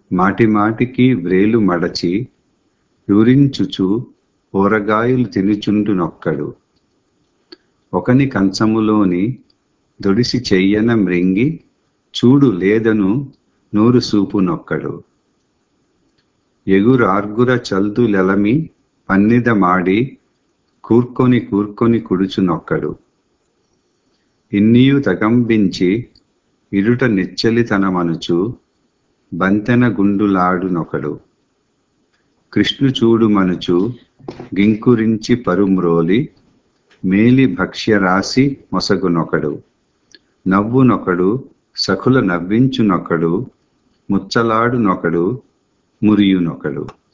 మాటి మాటికి వ్రేలు మడచి యూరించుచు ఊరగాయలు తినుచుండునొక్కడు ఒకని కంచములోని దొడిసి చెయ్యన మ్రింగి చూడు లేదను నూరు సూపునొక్కడు ఎగురార్గుర చల్దులెలమి పన్నిద మాడి కూర్కొని కూర్కొని కుడుచునొక్కడు ఇన్నియు తగంబించి ఇరుట నిచ్చలితనమనుచు బంతెన గుండులాడునొకడు కృష్ణు చూడు మనుచు గింకురించి పరుమ్రోలి మేలి భక్ష్యరాశి మొసగునొకడు నవ్వునొకడు సఖుల నవ్వించునొకడు ముచ్చలాడునొకడు మురియునొకడు